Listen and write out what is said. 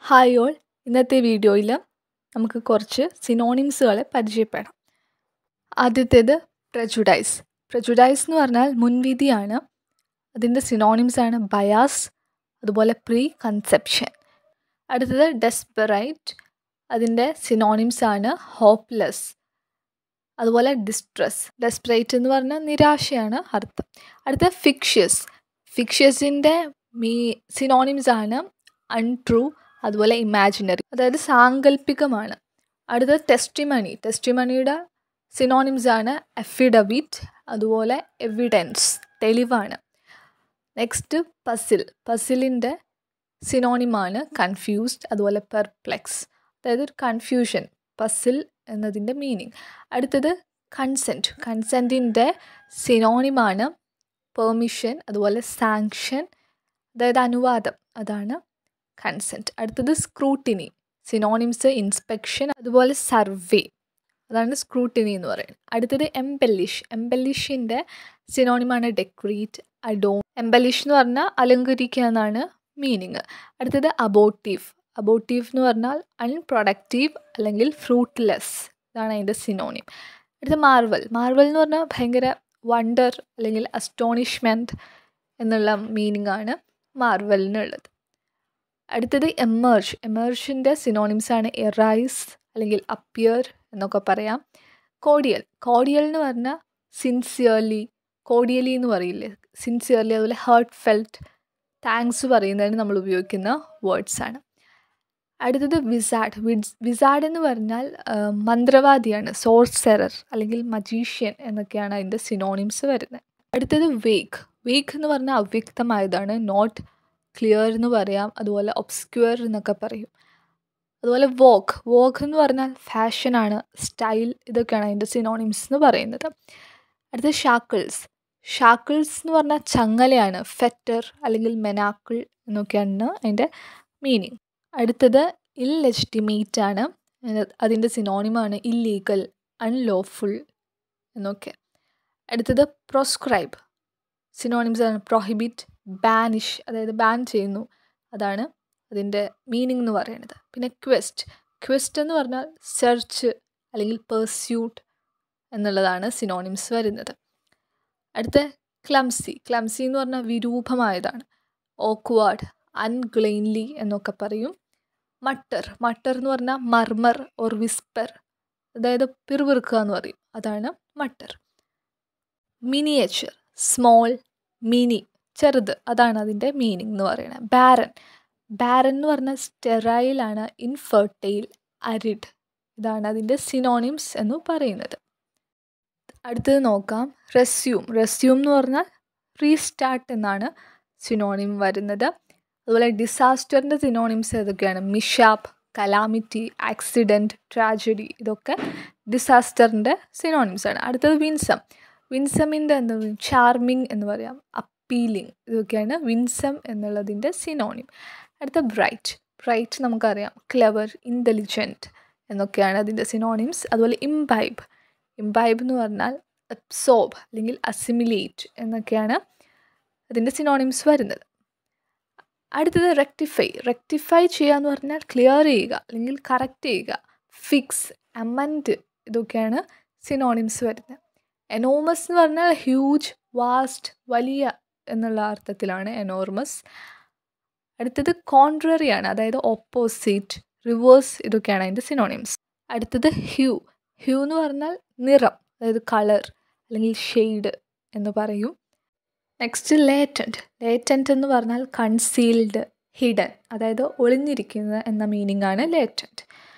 hi all ഇന്നത്തെ വീഡിയോയിൽ നമുക്ക് കുറച്ച് സിനോണിംസുകളെ പരിചയപ്പെടാം ആദ്യത്തേത് പ്രജുഡൈസ് പ്രജുഡൈസ് എന്ന് പറഞ്ഞാൽ മുൻവിധിയാണ് അതിൻ്റെ സിനോണിംസ് ആണ് ബയാസ് അതുപോലെ പ്രീ കൺസെപ്ഷൻ അടുത്തത് ഡെസ്പെറൈറ്റ് അതിൻ്റെ സിനോണിംസ് ആണ് ഹോപ്പ്ലെസ് അതുപോലെ ഡിസ്ട്രെസ് ഡെസ്പറേറ്റ് എന്ന് പറഞ്ഞാൽ നിരാശയാണ് അർത്ഥം അടുത്ത ഫിക്ഷ്യസ് ഫിക്ഷ്യസിൻ്റെ മീ സിനോണിംസ് ആണ് അൺട്രൂ അതുപോലെ ഇമാജിനറി അതായത് സാങ്കല്പികമാണ് അടുത്തത് ടെസ്റ്റിമണി ടെസ്റ്റിമണിയുടെ സിനോണിംസ് ആണ് എഫിഡവിറ്റ് അതുപോലെ എവിഡൻസ് തെളിവാണ് നെക്സ്റ്റ് പസിൽ പസിലിൻ്റെ സിനോണിമാണ് കൺഫ്യൂസ്ഡ് അതുപോലെ പെർപ്ലെക്സ് അതായത് ഒരു കൺഫ്യൂഷൻ പസിൽ എന്നതിൻ്റെ മീനിങ് അടുത്തത് കൺസെൻറ്റ് കൺസെൻറ്റിൻ്റെ സിനോണിമാണ് പെർമിഷൻ അതുപോലെ സാങ്ഷൻ അതായത് അനുവാദം അതാണ് കൺസെൻറ്റ് അടുത്തത് സ്ക്രൂട്ടിനി സിനോണിംസ് ഇൻസ്പെക്ഷൻ അതുപോലെ സർവേ അതാണ് സ്ക്രൂട്ടിനി എന്ന് പറയുന്നത് അടുത്തത് എംബെല്ലിഷ് എംബെല്ലിഷിൻ്റെ സിനോണിമാണ് ഡെക്രീറ്റ് അഡോൺ എംബെല്ലിഷ് എന്ന് പറഞ്ഞാൽ അലങ്കരിക്കുക എന്നാണ് മീനിങ് അടുത്തത് അബോട്ടീവ് അബോട്ടീവ് എന്ന് പറഞ്ഞാൽ അൺപ്രൊഡക്റ്റീവ് അല്ലെങ്കിൽ ഫ്രൂട്ട്ലെസ് ഇതാണ് അതിൻ്റെ സിനോണിം അടുത്ത മാർവൽ മാർവൽ എന്ന് പറഞ്ഞാൽ ഭയങ്കര വണ്ടർ അല്ലെങ്കിൽ അസ്റ്റോണിഷ്മെൻറ്റ് എന്നുള്ള മീനിങ് ആണ് മാർവലിനുള്ളത് അടുത്തത് എമേർജ് എമേർജിൻ്റെ സിനോണിംസ് ആണ് എറൈസ് അല്ലെങ്കിൽ അപ്പിയർ എന്നൊക്കെ പറയാം കോഡിയൽ കോഡിയൽ എന്ന് പറഞ്ഞാൽ സിൻസിയർലി കോഡിയലി എന്ന് പറയില്ലേ സിൻസിയർലി അതുപോലെ ഹേർട്ട് ഫെൽറ്റ് താങ്ക്സ് പറയുന്നതിന് നമ്മൾ ഉപയോഗിക്കുന്ന വേർഡ്സ് ആണ് അടുത്തത് വിസാഡ് വിഡ്സ് വിസാഡ് എന്ന് പറഞ്ഞാൽ മന്ത്രവാദിയാണ് സോർസെറർ അല്ലെങ്കിൽ മജീഷ്യൻ എന്നൊക്കെയാണ് അതിൻ്റെ സിനോണിംസ് വരുന്നത് അടുത്തത് വേക്ക് വേക്ക് എന്ന് പറഞ്ഞാൽ അവ്യക്തമായതാണ് നോട്ട് ക്ലിയർ എന്ന് പറയാം അതുപോലെ ഒബ്സ്ക്യൂർ എന്നൊക്കെ പറയും അതുപോലെ വോക്ക് വോക്ക് എന്ന് പറഞ്ഞാൽ ഫാഷനാണ് സ്റ്റൈൽ ഇതൊക്കെയാണ് അതിൻ്റെ സിനോണിംസ് എന്ന് പറയുന്നത് അടുത്ത ഷാക്കിൾസ് ഷാക്കിൾസ് എന്ന് പറഞ്ഞാൽ ചങ്ങലയാണ് ഫെറ്റർ അല്ലെങ്കിൽ മെനാക്കിൾ എന്നൊക്കെയാണ് അതിൻ്റെ മീനിങ് അടുത്തത് ഇല്ലെജിറ്റിമേറ്റ് ആണ് അതിൻ്റെ സിനോണിമാണ് ഇല്ലീഗൽ അൺലോഫുൾ എന്നൊക്കെ അടുത്തത് പ്രോസ്ക്രൈബ് സിനോണിംസ് ആണ് പ്രൊഹിബിറ്റ് ബാനിഷ് അതായത് ബാൻ ചെയ്യുന്നു അതാണ് അതിൻ്റെ മീനിങ് എന്ന് പറയുന്നത് പിന്നെ ക്വസ്റ്റ് ക്വസ്റ്റ് എന്ന് പറഞ്ഞാൽ സെർച്ച് അല്ലെങ്കിൽ പെർസ്യൂട്ട് എന്നുള്ളതാണ് സിനോണിംസ് വരുന്നത് അടുത്ത ക്ലംസി ക്ലംസി എന്ന് പറഞ്ഞാൽ വിരൂപമായതാണ് ഓക്വാർഡ് അൺഗ്ലെയിൻലി എന്നൊക്കെ പറയും മട്ടർ മട്ടർ എന്ന് പറഞ്ഞാൽ മർമർ ഓർ വിസ്പർ അതായത് പിറുപിറുക്കുക എന്ന് പറയും അതാണ് മട്ടർ മിനിയേച്ചർ സ്മോൾ മിനി ചെറുത് അതാണ് അതിൻ്റെ മീനിങ് എന്ന് പറയുന്നത് ബാരൻ ബാരൻ എന്ന് പറഞ്ഞാൽ സ്റ്റെറൈലാണ് ഇൻഫെർട്ടൈൽ അരിഡ് ഇതാണ് അതിൻ്റെ സിനോണിംസ് എന്ന് പറയുന്നത് അടുത്തത് നോക്കാം റെസ്യൂം റെസ്യൂം എന്ന് പറഞ്ഞാൽ റീസ്റ്റാർട്ട് എന്നാണ് സിനോണിം വരുന്നത് അതുപോലെ ഡിസാസ്റ്ററിൻ്റെ സിനോണിംസ് ഏതൊക്കെയാണ് മിഷാപ്പ് കലാമിറ്റി ആക്സിഡൻറ്റ് ട്രാജഡി ഇതൊക്കെ ഡിസാസ്റ്ററിൻ്റെ സിനോണിംസ് ആണ് അടുത്തത് വിൻസം വിൻസമിൻ്റെ എന്താ ചാർമിങ് എന്ന് പറയാം അപ്പീലിംഗ് ഇതൊക്കെയാണ് വിൻസം എന്നുള്ളതിൻ്റെ സിനോണിം അടുത്ത ബ്രൈറ്റ് ബ്രൈറ്റ് നമുക്കറിയാം ക്ലെവർ ഇൻ്റലിജൻറ്റ് എന്നൊക്കെയാണ് അതിൻ്റെ സിനോണിംസ് അതുപോലെ ഇംബൈബ് ഇംബൈബ് എന്ന് പറഞ്ഞാൽ അബ്സോർബ് അല്ലെങ്കിൽ അസിമിലേറ്റ് എന്നൊക്കെയാണ് അതിൻ്റെ സിനോണിംസ് വരുന്നത് അടുത്തത് റെക്ടിഫൈ റെക്ടിഫൈ ചെയ്യുക എന്ന് പറഞ്ഞാൽ ക്ലിയർ ചെയ്യുക അല്ലെങ്കിൽ കറക്റ്റ് ചെയ്യുക ഫിക്സ് അമൻഡ് ഇതൊക്കെയാണ് സിനോണിംസ് വരുന്നത് എനോമസ് എന്ന് പറഞ്ഞാൽ ഹ്യൂജ് വാസ്റ്റ് വലിയ എന്നുള്ള അർത്ഥത്തിലാണ് എനോർമസ് അടുത്തത് കോൺട്രറി ആണ് അതായത് ഓപ്പോസിറ്റ് റിവേഴ്സ് ഇതൊക്കെയാണ് അതിൻ്റെ സിനോണിംസ് അടുത്തത് ഹ്യൂ ഹ്യൂ എന്ന് പറഞ്ഞാൽ നിറം അതായത് കളർ അല്ലെങ്കിൽ ഷെയ്ഡ് എന്ന് പറയും നെക്സ്റ്റ് ലേറ്റൻറ്റ് ലേറ്റൻറ്റ് എന്ന് പറഞ്ഞാൽ കൺസീൽഡ് ഹിഡൻ അതായത് ഒളിഞ്ഞിരിക്കുന്ന എന്ന മീനിങ് ആണ് ലേറ്റൻറ്റ്